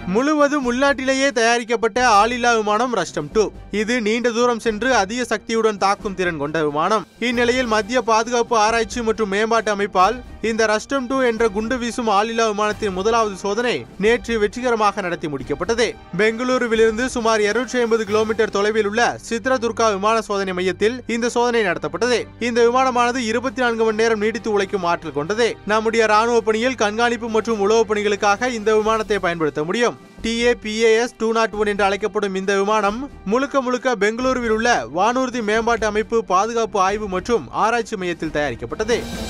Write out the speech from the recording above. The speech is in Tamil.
முழுவதும் உள்நாட்டிலேயே தயாரிக்கப்பட்ட ஆளில்லா விமானம் ரஷ்டம் டூ இது நீண்ட தூரம் சென்று அதிக சக்தியுடன் தாக்கும் திறன் கொண்ட விமானம் இந்நிலையில் மத்திய பாதுகாப்பு ஆராய்ச்சி மற்றும் மேம்பாட்டு அமைப்பால் இந்த ரஷ்டம் டூ என்ற குண்டு வீசும் ஆளில்லா விமானத்தின் முதலாவது சோதனை நேற்று வெற்றிகரமாக நடத்தி முடிக்கப்பட்டது பெங்களூருவிலிருந்து சுமார் 250 ஐம்பது கிலோமீட்டர் தொலைவில் உள்ள சித்ரதுர்கா விமான சோதனை மையத்தில் இந்த சோதனை நடத்தப்பட்டது இந்த விமானமானது இருபத்தி நான்கு மணி நேரம் நீடித்து உழைக்கும் ஆற்றல் கொண்டது நம்முடைய ராணுவ பணியில் கண்காணிப்பு மற்றும் உளவு பணிகளுக்காக இந்த விமானத்தை பயன்படுத்த முடியும் டிஏபிஏஎஸ் டூ நாட் ஒன் என்று அழைக்கப்படும் இந்த விமானம் முழுக்க முழுக்க பெங்களூருவில் உள்ள வானூர்தி மேம்பாட்டு அமைப்பு பாதுகாப்பு ஆய்வு மற்றும் ஆராய்ச்சி மையத்தில் தயாரிக்கப்பட்டது